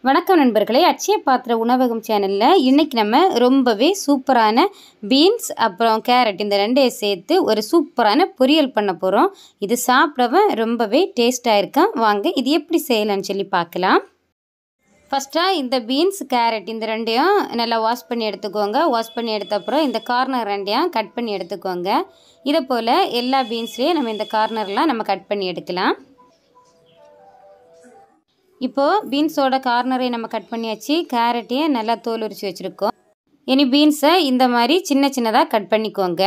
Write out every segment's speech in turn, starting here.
வணக்கம் நண்பர்களே அட்சய பாத்திர உணவகம் சேனலில் இன்றைக்கி நம்ம ரொம்பவே சூப்பரான பீன்ஸ் அப்புறம் கேரட் இந்த ரெண்டையும் சேர்த்து ஒரு சூப்பரான பொரியல் பண்ண போகிறோம் இது சாப்பிடவும் ரொம்பவே டேஸ்ட்டாக இருக்கும் வாங்க இது எப்படி செய்யலாம்னு சொல்லி பார்க்கலாம் ஃபஸ்ட்டாக இந்த பீன்ஸ் கேரட் இந்த ரெண்டையும் நல்லா வாஷ் பண்ணி எடுத்துக்கோங்க வாஷ் பண்ணி எடுத்த அப்புறம் இந்த கார்னர் ரெண்டையும் கட் பண்ணி எடுத்துக்கோங்க இதை போல் எல்லா பீன்ஸ்லேயும் நம்ம இந்த கார்னர்லாம் நம்ம கட் பண்ணி எடுக்கலாம் இப்போது பீன்ஸோட கார்னரை நம்ம கட் பண்ணியாச்சு கேரட்டையும் நல்லா தோல் உரிச்சு வச்சுருக்கோம் இனி பீன்ஸை இந்த மாதிரி சின்ன சின்னதாக கட் பண்ணிக்கோங்க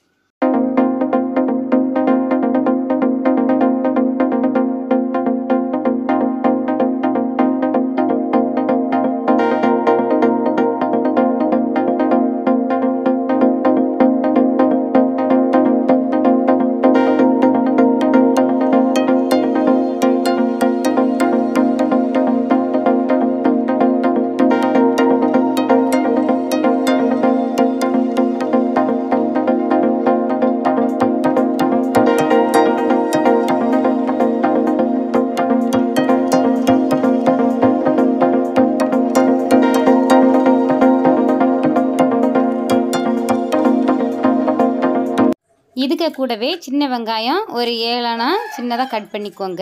இதுக்கு கூடவே சின்ன வெங்காயம் ஒரு ஏழனா சின்னதாக கட் பண்ணிக்கோங்க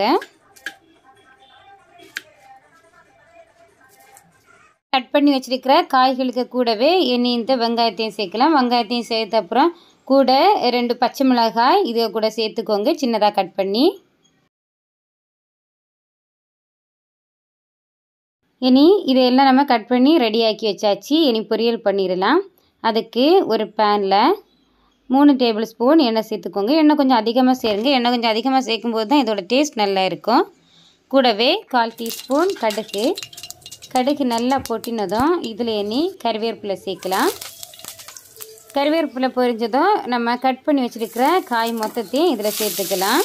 கட் பண்ணி வச்சிருக்கிற காய்களுக்கு கூடவே இனி இந்த வெங்காயத்தையும் சேர்க்கலாம் வெங்காயத்தையும் சேர்த்த அப்புறம் கூட ரெண்டு பச்சை மிளகாய் இதை கூட சேர்த்துக்கோங்க சின்னதாக கட் பண்ணி இனி இதையெல்லாம் நம்ம கட் பண்ணி ரெடியாக்கி வச்சாச்சு இனி பொரியல் பண்ணிடலாம் அதுக்கு ஒரு பேனில் மூணு டேபிள் ஸ்பூன் எண்ணெய் சேர்த்துக்கோங்க எண்ணெய் கொஞ்சம் அதிகமாக சேருங்க எண்ணெய் கொஞ்சம் அதிகமாக சேர்க்கும்போது தான் இதோட டேஸ்ட் நல்லா இருக்கும் கூடவே கால் டீஸ்பூன் கடுகு கடுகு நல்லா பொட்டினதும் இதில் எண்ணி கருவேப்பிலை சேர்க்கலாம் கருவேப்பிலை பொரிஞ்சதும் நம்ம கட் பண்ணி வச்சுருக்கிற காய் மொத்தத்தையும் இதில் சேர்த்துக்கலாம்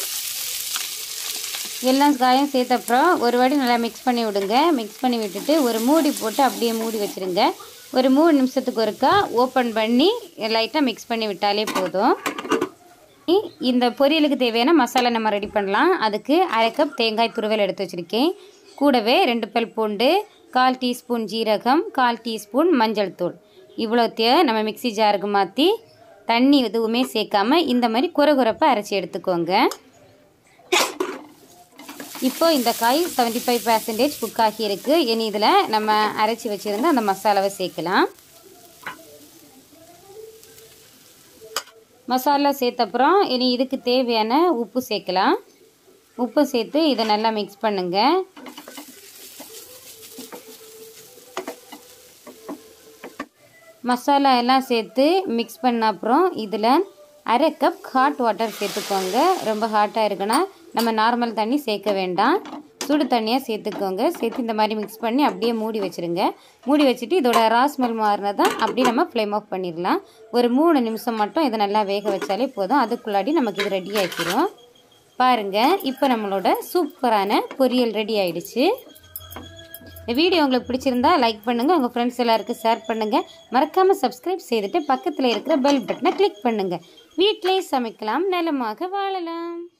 எல்லா காயும் சேர்த்த அப்புறம் ஒரு வாட்டி நல்லா மிக்ஸ் பண்ணி விடுங்க மிக்ஸ் பண்ணி விட்டுட்டு ஒரு மூடி போட்டு அப்படியே மூடி வச்சுருங்க ஒரு மூணு நிமிஷத்துக்கு ஒருக்கா ஓப்பன் பண்ணி லைட்டாக மிக்ஸ் பண்ணி விட்டாலே போதும் இந்த பொரியலுக்கு தேவையான மசாலா நம்ம ரெடி பண்ணலாம் அதுக்கு அரை கப் தேங்காய் துருவல் எடுத்து வச்சுருக்கேன் கூடவே ரெண்டு பல் பூண்டு கால் டீஸ்பூன் ஜீரகம் கால் டீஸ்பூன் மஞ்சள் தூள் இவ்வளோத்தையும் நம்ம மிக்சி ஜாருக்கு மாற்றி தண்ணி எதுவுமே சேர்க்காம இந்த மாதிரி குறை குறைப்பாக அரைச்சி எடுத்துக்கோங்க இப்போ இந்த காய் செவன்ட்டி ஃபைவ் பர்சன்டேஜ் குக் ஆகியிருக்கு இனி இதில் நம்ம அரைச்சி வச்சுருந்து அந்த மசாலாவை சேர்க்கலாம் மசாலா சேர்த்தப்புறம் இனி இதுக்கு தேவையான உப்பு சேர்க்கலாம் உப்பு சேர்த்து இதை நல்லா மிக்ஸ் பண்ணுங்கள் மசாலா எல்லாம் சேர்த்து மிக்ஸ் பண்ண அப்புறம் இதில் அரை கப் ஹாட் வாட்டர் சேர்த்துக்கோங்க ரொம்ப ஹாட்டாக இருக்குன்னா நம்ம நார்மல் தண்ணி சேர்க்க வேண்டாம் சுடு தண்ணியாக சேர்த்துக்கோங்க சேர்த்து இந்த மாதிரி மிக்ஸ் பண்ணி அப்படியே மூடி வச்சுருங்க மூடி வச்சுட்டு இதோட ராஸ்மெல் மாறினதான் அப்படியே நம்ம ஃப்ளேம் ஆஃப் பண்ணிடலாம் ஒரு மூணு நிமிஷம் மட்டும் இதை நல்லா வேக வச்சாலே போதும் அதுக்குள்ளாடி நமக்கு இது ரெடி ஆக்கிடும் பாருங்கள் இப்போ நம்மளோட சூப்பரான பொரியல் ரெடி ஆயிடுச்சு இந்த வீடியோ உங்களுக்கு பிடிச்சிருந்தா லைக் பண்ணுங்கள் உங்கள் ஃப்ரெண்ட்ஸ் எல்லாருக்கும் ஷேர் பண்ணுங்கள் மறக்காமல் சப்ஸ்கிரைப் செய்துட்டு பக்கத்தில் இருக்கிற பெல் பட்டனை கிளிக் பண்ணுங்கள் வீட்டிலே சமைக்கலாம் நலமாக வாழலாம்